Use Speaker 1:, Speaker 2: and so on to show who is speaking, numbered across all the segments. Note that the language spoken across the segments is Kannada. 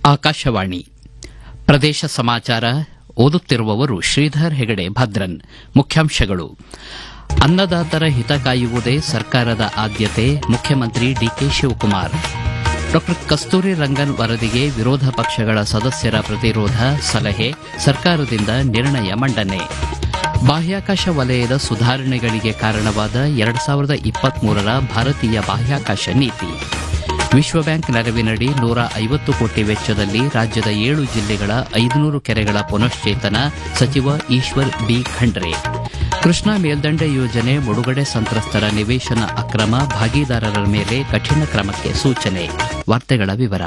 Speaker 1: ಆಕಾಶವಾಣಿ ಪ್ರದೇಶ ಸಮಾಚಾರ ಓದುತ್ತಿರುವವರು ಶ್ರೀಧರ್ ಹೆಗಡೆ ಭದ್ರನ್ ಮುಖ್ಯಾಂಶಗಳು ಅನ್ನದಾತರ ಹಿತ ಕಾಯುವುದೇ ಸರ್ಕಾರದ ಆದ್ಯತೆ ಮುಖ್ಯಮಂತ್ರಿ ಡಿಕೆ ಶಿವಕುಮಾರ್ ಡಾ ಕಸ್ತೂರಿ ರಂಗನ್ ವರದಿಗೆ ವಿರೋಧ ಪಕ್ಷಗಳ ಸದಸ್ಯರ ಪ್ರತಿರೋಧ ಸಲಹೆ ಸರ್ಕಾರದಿಂದ ನಿರ್ಣಯ ಮಂಡನೆ ಬಾಹ್ಯಾಕಾಶ ವಲಯದ ಸುಧಾರಣೆಗಳಿಗೆ ಕಾರಣವಾದ ಎರಡು ಸಾವಿರದ ಇಪ್ಪತ್ಮೂರರ ಭಾರತೀಯ ಬಾಹ್ಯಾಕಾಶ ನೀತಿ ವಿಶ್ವ ಬ್ಯಾಂಕ್ ನೆರವಿನಡಿ ನೂರ ಐವತ್ತು ಕೋಟಿ ವೆಚ್ಚದಲ್ಲಿ ರಾಜ್ಯದ ಏಳು ಜಿಲ್ಲೆಗಳ ಐದುನೂರು ಕೆರೆಗಳ ಪುನಶ್ಚೇತನ ಸಚಿವ ಈಶ್ವರ್ ಬಿ ಖಂಡ್ರೆ ಕೃಷ್ಣಾ ಮೇಲ್ದಂಡೆ ಯೋಜನೆ ಮುಳುಗಡೆ ಸಂತ್ರಸ್ತರ ನಿವೇಶನ ಅಕ್ರಮ ಭಾಗಿದಾರರ ಮೇಲೆ ಕಠಿಣ ಕ್ರಮಕ್ಕೆ ಸೂಚನೆ ವಾರ್ತೆಗಳ ವಿವರ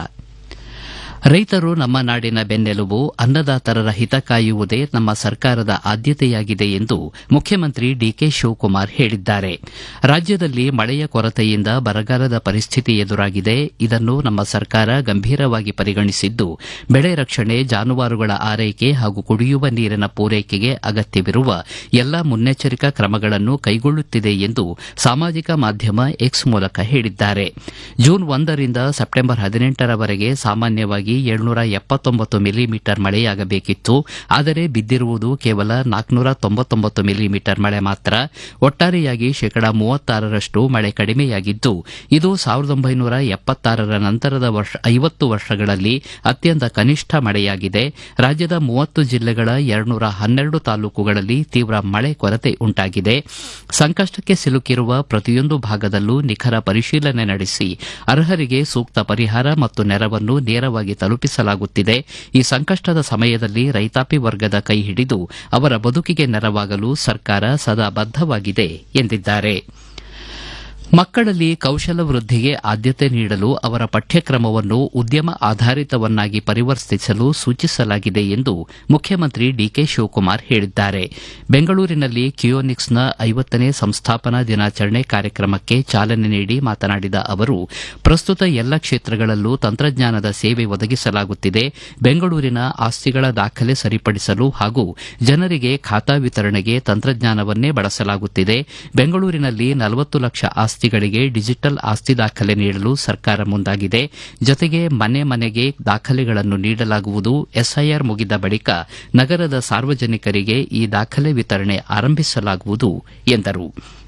Speaker 1: ರೈತರು ನಮ್ಮ ನಾಡಿನ ಬೆನ್ನೆಲುಬು ಅನ್ನದಾತರರ ಹಿತ ಕಾಯುವುದೇ ನಮ್ಮ ಸರ್ಕಾರದ ಆದ್ಯತೆಯಾಗಿದೆ ಎಂದು ಮುಖ್ಯಮಂತ್ರಿ ಡಿಕೆ ಶಿವಕುಮಾರ್ ಹೇಳಿದ್ದಾರೆ ರಾಜ್ಯದಲ್ಲಿ ಮಳೆಯ ಕೊರತೆಯಿಂದ ಬರಗಾಲದ ಪರಿಸ್ಥಿತಿ ಎದುರಾಗಿದೆ ಇದನ್ನು ನಮ್ಮ ಸರ್ಕಾರ ಗಂಭೀರವಾಗಿ ಪರಿಗಣಿಸಿದ್ದು ಬೆಳೆ ರಕ್ಷಣೆ ಜಾನುವಾರುಗಳ ಆರೈಕೆ ಹಾಗೂ ಕುಡಿಯುವ ನೀರಿನ ಪೂರೈಕೆಗೆ ಅಗತ್ಯವಿರುವ ಎಲ್ಲಾ ಮುನ್ನೆಚ್ಚರಿಕಾ ಕ್ರಮಗಳನ್ನು ಕೈಗೊಳ್ಳುತ್ತಿದೆ ಎಂದು ಸಾಮಾಜಿಕ ಮಾಧ್ಯಮ ಎಕ್ಸ್ ಮೂಲಕ ಹೇಳಿದ್ದಾರೆ ಜೂನ್ ಒಂದರಿಂದ ಸೆಪ್ಟೆಂಬರ್ ಹದಿನೆಂಟರವರೆಗೆ ಸಾಮಾನ್ಯವಾಗಿ ಏಳ್ನೂರ ಎಪ್ಪತ್ತೊಂಬತ್ತು ಮಿಲಿಮೀಟರ್ ಮಳೆಯಾಗಬೇಕಿತ್ತು ಆದರೆ ಬಿದ್ದಿರುವುದು ಕೇವಲ ನಾಲ್ಕುನೂರ ತೊಂಬತ್ತೊಂಬತ್ತು ಮಿಲಿಮೀಟರ್ ಮಳೆ ಮಾತ್ರ ಒಟ್ಟಾರೆಯಾಗಿ ಶೇಕಡಾ ಮೂವತ್ತಾರರಷ್ಟು ಮಳೆ ಕಡಿಮೆಯಾಗಿದ್ದು ಇದು ಸಾವಿರದ ಒಂಬೈನೂರ ಎಪ್ಪತ್ತಾರರ ನಂತರದ ವರ್ಷ ಐವತ್ತು ವರ್ಷಗಳಲ್ಲಿ ಅತ್ಯಂತ ಕನಿಷ್ಠ ಮಳೆಯಾಗಿದೆ ರಾಜ್ಯದ ಮೂವತ್ತು ಜಿಲ್ಲೆಗಳ ಎರಡ್ನೂರ ಹನ್ನೆರಡು ತಾಲೂಕುಗಳಲ್ಲಿ ತೀವ್ರ ಮಳೆ ಕೊರತೆ ಉಂಟಾಗಿದೆ ಸಂಕಷ್ಟಕ್ಕೆ ಸಿಲುಕಿರುವ ಪ್ರತಿಯೊಂದು ಭಾಗದಲ್ಲೂ ನಿಖರ ಪರಿಶೀಲನೆ ನಡೆಸಿ ಅರ್ಹರಿಗೆ ಸೂಕ್ತ ಪರಿಹಾರ ಮತ್ತು ನೆರವನ್ನು ನೇರವಾಗಿ ತಲುಪಿಸಲಾಗುತ್ತಿದೆ ಈ ಸಂಕಷ್ಟದ ಸಮಯದಲ್ಲಿ ರೈತಾಪಿ ವರ್ಗದ ಕೈ ಹಿಡಿದು ಅವರ ಬದುಕಿಗೆ ನೆರವಾಗಲು ಸರ್ಕಾರ ಸದಾ ಬದ್ದವಾಗಿದೆ ಎಂದಿದ್ದಾರೆ ಮಕ್ಕಳಲ್ಲಿ ಕೌಶಲ ವೃದ್ಧಿಗೆ ಆದ್ಯತೆ ನೀಡಲು ಅವರ ಪಠ್ಯಕ್ರಮವನ್ನು ಉದ್ಯಮ ಆಧಾರಿತವನ್ನಾಗಿ ಪರಿವರ್ತಿಸಲು ಸೂಚಿಸಲಾಗಿದೆ ಎಂದು ಮುಖ್ಯಮಂತ್ರಿ ಡಿಕೆ ಶಿವಕುಮಾರ್ ಹೇಳಿದ್ದಾರೆ ಬೆಂಗಳೂರಿನಲ್ಲಿ ಕಿಯೋನಿಕ್ಸ್ನ ಐವತ್ತನೇ ಸಂಸ್ಥಾಪನಾ ದಿನಾಚರಣೆ ಕಾರ್ಯಕ್ರಮಕ್ಕೆ ಚಾಲನೆ ನೀಡಿ ಮಾತನಾಡಿದ ಅವರು ಪ್ರಸ್ತುತ ಎಲ್ಲ ಕ್ಷೇತ್ರಗಳಲ್ಲೂ ತಂತ್ರಜ್ಞಾನದ ಸೇವೆ ಒದಗಿಸಲಾಗುತ್ತಿದೆ ಬೆಂಗಳೂರಿನ ಆಸ್ತಿಗಳ ದಾಖಲೆ ಸರಿಪಡಿಸಲು ಹಾಗೂ ಜನರಿಗೆ ಖಾತಾ ವಿತರಣೆಗೆ ತಂತ್ರಜ್ಞಾನವನ್ನೇ ಬಳಸಲಾಗುತ್ತಿದೆ ಬೆಂಗಳೂರಿನಲ್ಲಿ ನಲವತ್ತು ಲಕ್ಷ ಆಸ್ತಿಗಳಿಗೆ ಡಿಜಿಟಲ್ ಆಸ್ತಿ ದಾಖಲೆ ನೀಡಲು ಸರ್ಕಾರ ಮುಂದಾಗಿದೆ ಜೊತೆಗೆ ಮನೆ ಮನೆಗೆ ದಾಖಲೆಗಳನ್ನು ನೀಡಲಾಗುವುದು ಎಸ್ಐಆರ್ ಮುಗಿದ ಬಳಿಕ ನಗರದ ಸಾರ್ವಜನಿಕರಿಗೆ ಈ ದಾಖಲೆ ವಿತರಣೆ ಆರಂಭಿಸಲಾಗುವುದು ಎಂದರು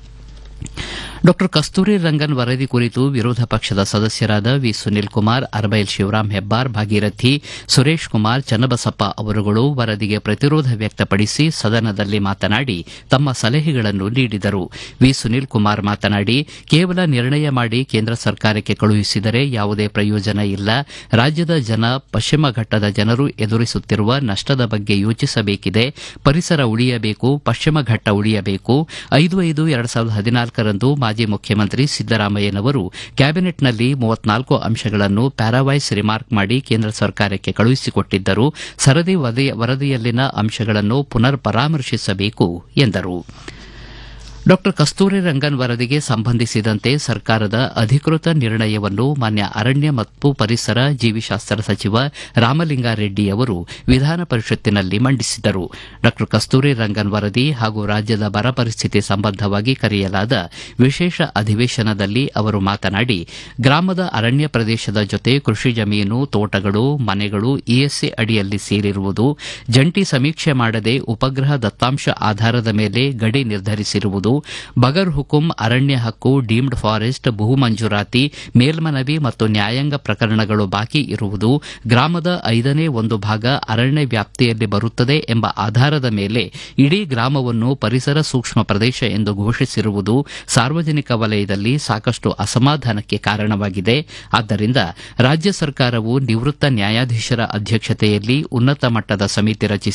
Speaker 1: ಡಾ ಕಸ್ತೂರಿ ರಂಗನ್ ವರದಿ ಕುರಿತು ವಿರೋಧ ಪಕ್ಷದ ಸದಸ್ಯರಾದ ವಿ ಸುನೀಲ್ ಕುಮಾರ್ ಅರಬೈಲ್ ಶಿವರಾಂ ಹೆಬ್ಬಾರ್ ಭಾಗೀರಥಿ ಸುರೇಶ್ ಕುಮಾರ್ ಚನ್ನಬಸಪ್ಪ ಅವರುಗಳು ವರದಿಗೆ ಪ್ರತಿರೋಧ ವ್ಯಕ್ತಪಡಿಸಿ ಸದನದಲ್ಲಿ ಮಾತನಾಡಿ ತಮ್ಮ ಸಲಹೆಗಳನ್ನು ನೀಡಿದರು ವಿ ಸುನೀಲ್ ಕುಮಾರ್ ಮಾತನಾಡಿ ಕೇವಲ ನಿರ್ಣಯ ಮಾಡಿ ಕೇಂದ್ರ ಸರ್ಕಾರಕ್ಕೆ ಕಳುಹಿಸಿದರೆ ಯಾವುದೇ ಪ್ರಯೋಜನ ಇಲ್ಲ ರಾಜ್ಯದ ಜನ ಪಶ್ಚಿಮ ಘಟ್ಟದ ಜನರು ಎದುರಿಸುತ್ತಿರುವ ನಷ್ಟದ ಬಗ್ಗೆ ಯೋಚಿಸಬೇಕಿದೆ ಪರಿಸರ ಉಳಿಯಬೇಕು ಪಶ್ಚಿಮ ಘಟ್ಟ ಉಳಿಯಬೇಕು ಐದು ಐದು ಎರಡು ಸಾವಿರದ ಹದಿನಾಲ್ಕರಂದು ಮಾಜಿ ಮುಖ್ಯಮಂತ್ರಿ ಸಿದ್ದರಾಮಯ್ಯನವರು ಕ್ಯಾಬಿನೆಟ್ನಲ್ಲಿ ಮೂವತ್ನಾಲ್ಕು ಅಂಶಗಳನ್ನು ಪ್ಯಾರಾವೈಸ್ ರಿಮಾರ್ಕ್ ಮಾಡಿ ಕೇಂದ್ರ ಸರ್ಕಾರಕ್ಕೆ ಕಳುಹಿಸಿಕೊಟ್ಟಿದ್ದರು ಸರದಿ ವರದಿಯಲ್ಲಿನ ಅಂಶಗಳನ್ನು ಪುನರ್ ಪರಾಮರ್ಶಿಸಬೇಕು ಎಂದರು ಡಾ ಕಸ್ತೂರಿ ರಂಗನ್ ವರದಿಗೆ ಸಂಬಂಧಿಸಿದಂತೆ ಸರ್ಕಾರದ ಅಧಿಕೃತ ನಿರ್ಣಯವನ್ನು ಮಾನ್ಯ ಅರಣ್ಯ ಮತ್ತು ಪರಿಸರ ಜೀವಿಶಾಸ್ತ್ರ ಸಚಿವ ರಾಮಲಿಂಗಾರೆಡ್ಡಿ ಅವರು ವಿಧಾನ ಪರಿಷತ್ತಿನಲ್ಲಿ ಮಂಡಿಸಿದರು ಡಾ ಕಸ್ತೂರಿ ರಂಗನ್ ವರದಿ ಹಾಗೂ ರಾಜ್ಯದ ಬರ ಪರಿಸ್ಥಿತಿ ಸಂಬಂಧವಾಗಿ ಕರೆಯಲಾದ ವಿಶೇಷ ಅಧಿವೇಶನದಲ್ಲಿ ಅವರು ಮಾತನಾಡಿ ಗ್ರಾಮದ ಅರಣ್ಯ ಪ್ರದೇಶದ ಜೊತೆ ಕೃಷಿ ಜಮೀನು ತೋಟಗಳು ಮನೆಗಳು ಇಎಸ್ಎ ಅಡಿಯಲ್ಲಿ ಸೇರಿರುವುದು ಜಂಟಿ ಸಮೀಕ್ಷೆ ಮಾಡದೆ ಉಪಗ್ರಹ ದತ್ತಾಂಶ ಆಧಾರದ ಮೇಲೆ ಗಡಿ ನಿರ್ಧರಿಸಿರುವುದು ಬಗರ್ ಹುಕುಂ ಅರಣ್ಯ ಹಕ್ಕು ಡೀಮ್ಡ್ ಫಾರೆಸ್ಟ್ ಭೂ ಮಂಜೂರಾತಿ ಮೇಲ್ಮನವಿ ಮತ್ತು ನ್ಯಾಯಾಂಗ ಪ್ರಕರಣಗಳು ಬಾಕಿ ಇರುವುದು ಗ್ರಾಮದ ಐದನೇ ಒಂದು ಭಾಗ ಅರಣ್ಯ ವ್ಯಾಪ್ತಿಯಲ್ಲಿ ಬರುತ್ತದೆ ಎಂಬ ಆಧಾರದ ಮೇಲೆ ಇಡೀ ಗ್ರಾಮವನ್ನು ಪರಿಸರ ಸೂಕ್ಷ್ಮ ಪ್ರದೇಶ ಎಂದು ಘೋಷಿಸಿರುವುದು ಸಾರ್ವಜನಿಕ ವಲಯದಲ್ಲಿ ಸಾಕಷ್ಟು ಅಸಮಾಧಾನಕ್ಕೆ ಕಾರಣವಾಗಿದೆ ಆದ್ದರಿಂದ ರಾಜ್ಯ ಸರ್ಕಾರವು ನಿವೃತ್ತ ನ್ಯಾಯಾಧೀಶರ ಅಧ್ಯಕ್ಷತೆಯಲ್ಲಿ ಉನ್ನತ ಮಟ್ಟದ ಸಮಿತಿ ರಚಿಸಿ